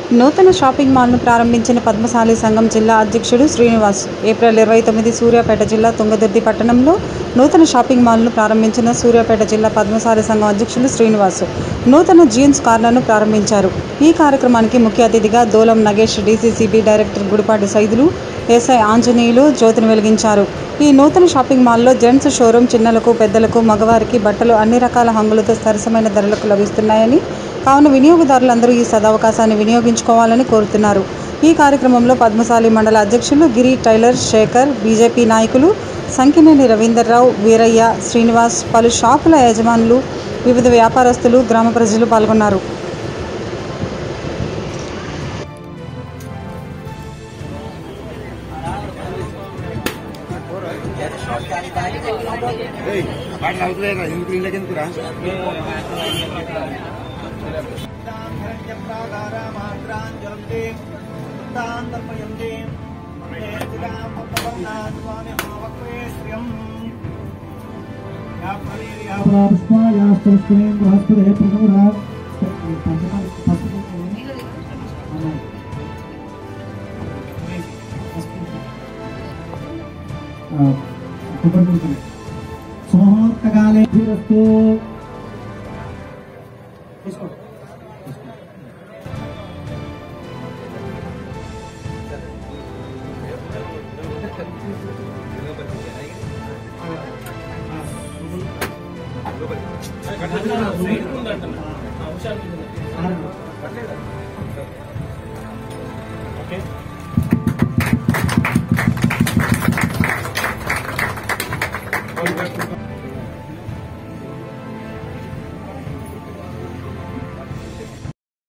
నూతన షాపింగ్ మాల్ను ప్రారంభించిన పద్మశాలి సంఘం జిల్లా అధ్యక్షుడు శ్రీనివాస్ ఏప్రిల్ ఇరవై తొమ్మిది సూర్యాపేట జిల్లా తుంగదుర్తి పట్టణంలో నూతన షాపింగ్ మాల్ను ప్రారంభించిన సూర్యాపేట జిల్లా పద్మశాలి సంఘం అధ్యక్షులు శ్రీనివాస్ నూతన జీన్స్ కార్నర్ను ప్రారంభించారు ఈ కార్యక్రమానికి ముఖ్య అతిథిగా Dolam Nagesh DCCB director Gudipati Saidulu SI Anjaneyulu జ్యోతిని వెలిగించారు ఈ నూతన షాపింగ్ మాల్లో జెంట్స్ షోరూం చిన్నలకు పెద్దలకు మగవారికి బట్టలు అన్ని రకాల హంగులతో సరసమైన ధరలకు లభిస్తున్నాయని కావున వినియోగదారులందరూ ఈ సదవకాశాన్ని వినియోగించుకోవాలని కోరుతున్నారు ఈ కార్యక్రమంలో పద్మశాలి మండల అధ్యక్షులు గిరి టైలర్ శేఖర్ బీజేపీ నాయకులు సంకినేని రవీందర్రావు వీరయ్య శ్రీనివాస్ పలు షాపుల యజమానులు వివిధ వ్యాపారస్తులు గ్రామ ప్రజలు పాల్గొన్నారు వాటి అవుతున్నాయి ఎందుకు ఇళ్ళకి ఎందుకురా సుముహూర్తకాలే ధీరస్తు తీసుకో ఓకే